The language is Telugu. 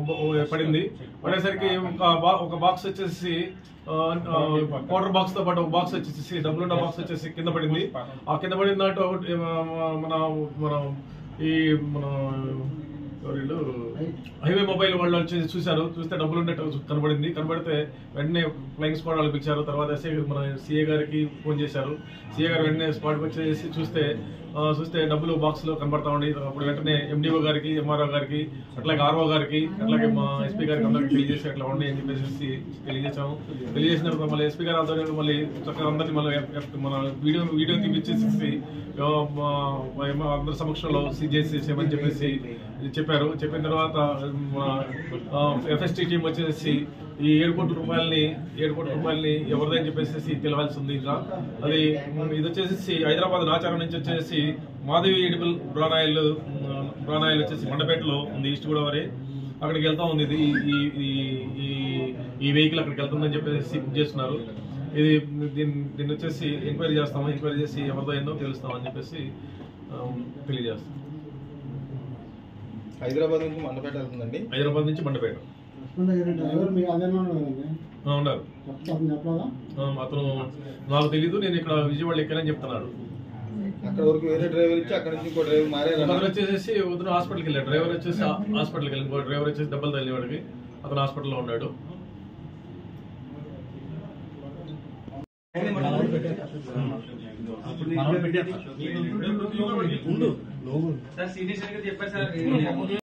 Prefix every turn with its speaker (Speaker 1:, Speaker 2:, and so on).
Speaker 1: బ- పడింది పడేసరికి ఒక బా- ఒక బాక్స్ వచ్చేసి పౌడర్ బాక్స్ తో పాటు ఒక బాక్స్ వచ్చేసి డబ్బులున్న బాక్స్ వచ్చేసి కింద పడింది ఆ కింద పడిన దాంట్లో ఒకటి, ఆ, మన మన ఈ మన ఎవరు వీళ్ళు? హైవే మొబైల్ వాళ్ళు వచ్చి చూశారు చూస్తే డబ్బులు ఉన్నట్టు కనబడింది కనబడితే వెంటనే ఫ్లైయింగ్ స్క్వాడ్ వాళ్ళు పిలిచారు తర్వాత ఎస్ఐ మన సిఏ గారికి ఫోన్ చేశారు సిఏ గారు వెంటనే స్పాట్ వచ్చేసి చూస్తే ఆ, చూస్తే డబ్బులు బాక్స్ లో కనబడతా ఉండి అప్పుడు వెంటనే ఎండిఓ గారికి ఎంఆర్ఓ గారికి అట్లాగే ఆర్ఓ గారికి అట్లాగే మా ఎస్పీ గారికి అందరికి తెలియజేసి అట్లా ఉండి అని చెప్పేసి తెలియజేసాము తెలియజేసిన తర్వాత మళ్ళీ ఎస్పీ గారు ఆధ్వర్యంలో మళ్ళీ చక్కగా అందరినీ మళ్ళీ ఎఫ్- ఎఫ్- మన వీడియో వీడియో తీపిచ్చేసి ఆ, మా- మా అందరి సమక్షంలో సీజేసి చేయమని చెప్పేసి చెప్పారు చెప్పిన తర్వాత ఎఫ్ఎస్టీ టీం వచ్చేసి ఈ ఏడు కోట్ల రూపాయలని ఏడు కోట్ల రూపాయలని ఎవరిదని చెప్పేసి తెలియాల్సి ఉంది ఇంకా అది ఉమ్, ఇది వచ్చేసి హైదరాబాద్ నాచారం నుంచి వచ్చేసి మాధవి ఎడిబుల్ బ్రానాయిల్ ఉమ్, బ్రానాయిల్ వచ్చేసి మండపేటలో ఉంది ఈస్ట్ గోదావరి అక్కడికి వెళ్తా ఉంది ఇది ఈ- ఈ- ఈ- ఈ వెహికల్ అక్కడికి వెళ్తుందని చెప్పేసి బుక్ చేస్తున్నారు ఇది దీన్ని దీన్ని వచ్చేసి ఎంక్వైరీ చేస్తాము ఎంక్వైరీ చేసి ఎవరిదో ఏందో తెలుస్తామని చెప్పేసి ఉమ్, తెలియజేస్తాం
Speaker 2: హైదరాబాద్ నుంచి మండపేట వెళ్తుందండి
Speaker 1: హైదరాబాద్ నుంచి మండపేట
Speaker 3: డ్రైవర్ మీ అదే కదండి
Speaker 1: ఆ, ఉన్నారు
Speaker 3: చెప్తాను చెప్పలేదా
Speaker 1: ఆ, అతను నాకు తెలీదు నేను ఇక్కడ విజయవాడ ఎక్కానని చెప్తున్నాడు
Speaker 2: అక్కడ వరకు వేరే డ్రైవర్ ఇచ్చి అక్కడ నుంచి ఇంకో డ్రైవర్ మారారు
Speaker 1: అతను వచ్చేసి ఉదయం హాస్పిటల్కి వెళ్ళాడు డ్రైవర్ వచ్చేసి హాస్పిటల్కి వెళ్ళి ఇంకో డ్రైవర్ వచ్చేసి దెబ్బలు తగిలిన వాడికి అతను హాస్పిటల్లో ఉన్నాడు
Speaker 4: సార్ సీనియర్ చెప్పారు సార్